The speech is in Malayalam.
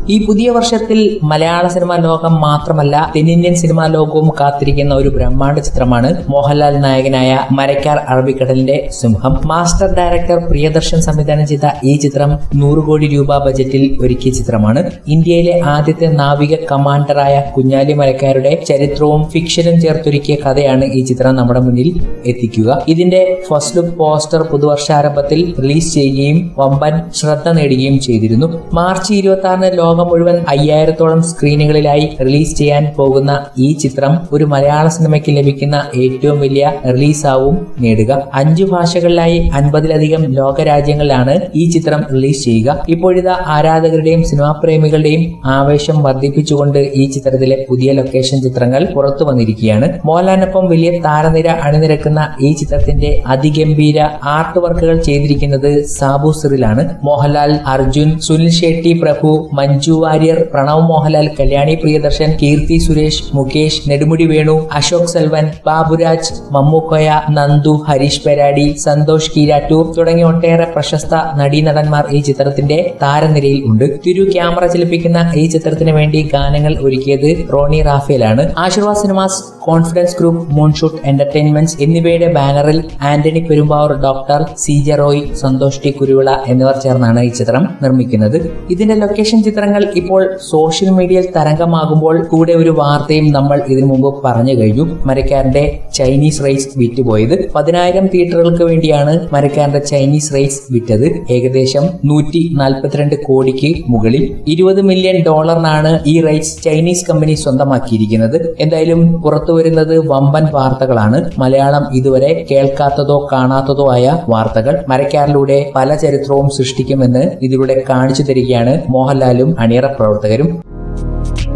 ഈ പുതിയ വർഷത്തിൽ മലയാള സിനിമാ ലോകം മാത്രമല്ല തെന്നിന്ത്യൻ സിനിമാ ലോകവും കാത്തിരിക്കുന്ന ഒരു ബ്രഹ്മാണ്ഡ ചിത്രമാണ് മോഹൻലാൽ നായകനായ മരക്കാർ അറബിക്കടലിന്റെ സിംഹം മാസ്റ്റർ ഡയറക്ടർ പ്രിയദർശൻ സംവിധാനം ചെയ്ത ഈ ചിത്രം നൂറ് കോടി രൂപ ബജറ്റിൽ ഒരുക്കിയ ചിത്രമാണ് ഇന്ത്യയിലെ ആദ്യത്തെ നാവിക കമാൻഡറായ കുഞ്ഞാലി മരക്കാരുടെ ചരിത്രവും ഫിക്ഷനും ചേർത്തൊരുക്കിയ കഥയാണ് ഈ ചിത്രം നമ്മുടെ മുന്നിൽ എത്തിക്കുക ഇതിന്റെ ഫസ്റ്റ് ലുക്ക് പോസ്റ്റർ പുതുവർഷാരംഭത്തിൽ റിലീസ് ചെയ്യുകയും വമ്പൻ ശ്രദ്ധ നേടുകയും ചെയ്തിരുന്നു മാർച്ച് ഇരുപത്തി ആറിന് ലോകം മുഴുവൻ അയ്യായിരത്തോളം സ്ക്രീനുകളിലായി റിലീസ് ചെയ്യാൻ പോകുന്ന ഈ ചിത്രം ഒരു മലയാള സിനിമയ്ക്ക് ലഭിക്കുന്ന ഏറ്റവും വലിയ റിലീസാവും നേടുക അഞ്ചു ഭാഷകളിലായി അൻപതിലധികം ലോകരാജ്യങ്ങളിലാണ് ഈ ചിത്രം റിലീസ് ചെയ്യുക ഇപ്പോഴിതാ ആരാധകരുടെയും സിനിമാ പ്രേമികളുടെയും ആവേശം വർദ്ധിപ്പിച്ചുകൊണ്ട് ഈ ചിത്രത്തിലെ പുതിയ ലൊക്കേഷൻ ചിത്രങ്ങൾ പുറത്തു വന്നിരിക്കുകയാണ് മോഹൻലാലിനൊപ്പം വലിയ താരനിര അണിനിരക്കുന്ന ഈ ചിത്രത്തിന്റെ അതിഗംഭീര ആർട്ട് വർക്കുകൾ ചെയ്തിരിക്കുന്നത് സാബു സിറിലാണ് മോഹൻലാൽ അർജുൻ സുനിൽ ഷെട്ടി പ്രഭു മഞ്ജു വാര്യർ പ്രണവ് മോഹൻലാൽ കല്യാണി പ്രിയദർശൻ കീർത്തി സുരേഷ് മുകേഷ് നെടുമുടി വേണു അശോക് സെൽവൻ ബാബുരാജ് മമ്മൂക്കോയ നന്ദു ഹരീഷ് പെരാടി സന്തോഷ് കീരാറ്റൂർ തുടങ്ങിയ ഒട്ടേറെ പ്രശസ്ത നടീനടന്മാർ ഈ ചിത്രത്തിന്റെ താരനിരയിൽ ഉണ്ട് തിരു ക്യാമറ ചലിപ്പിക്കുന്ന ഈ ചിത്രത്തിന് വേണ്ടി ഗാനങ്ങൾ ഒരുക്കിയത് റോണി റാഫേലാണ് Aashirvad cinemas confidence group moonshoot entertainments എന്നിവയുടെ ബാനറിൽ Antony Perumbavoor doctor C J Roy Santhosh T Kuruvilla എന്നിവർ ചേർന്നാണ് ഈ ചിത്രം നിർമ്മിക്കുന്നത് ഇതിന്റെ ലൊക്കേഷൻ ചിത്രങ്ങൾ ഇപ്പോൾ സോഷ്യൽ മീഡിയയിൽ തരംഗമാകുമ്പോൾ കൂടെ ഒരു വാർത്തയും നമ്മൾ ഇതിനു മുമ്പ് പറഞ്ഞു കഴിഞ്ഞു മരക്കാരന്റെ ചൈനീസ് റൈസ് വിറ്റുപോയത് പതിനായിരം തിയേറ്ററുകൾക്ക് വേണ്ടിയാണ് മരക്കാരന്റെ ചൈനീസ് റൈസ് വിറ്റത് ഏകദേശം നൂറ്റി നാൽപ്പത്തിരണ്ട് കോടിക്ക് മുകളിൽ ഇരുപത് മില്യൺ ഡോളറിനാണ് ഈ റൈറ്റ്സ് ചൈനീസ് കമ്പനി സ്വന്തമാക്കിയിരിക്കുന്നത് എന്തായാലും പുറത്തു വരുന്നത് വമ്പൻ വാർത്തകളാണ് മലയാളം ഇതുവരെ കേൾക്കാത്തതോ കാണാത്തതോ ആയ വാർത്തകൾ മരക്കാരിലൂടെ പല ചരിത്രവും സൃഷ്ടിക്കുമെന്ന് ഇതിലൂടെ കാണിച്ചു തരികയാണ് മോഹൻലാലും അണിയറ പ്രവർത്തകരും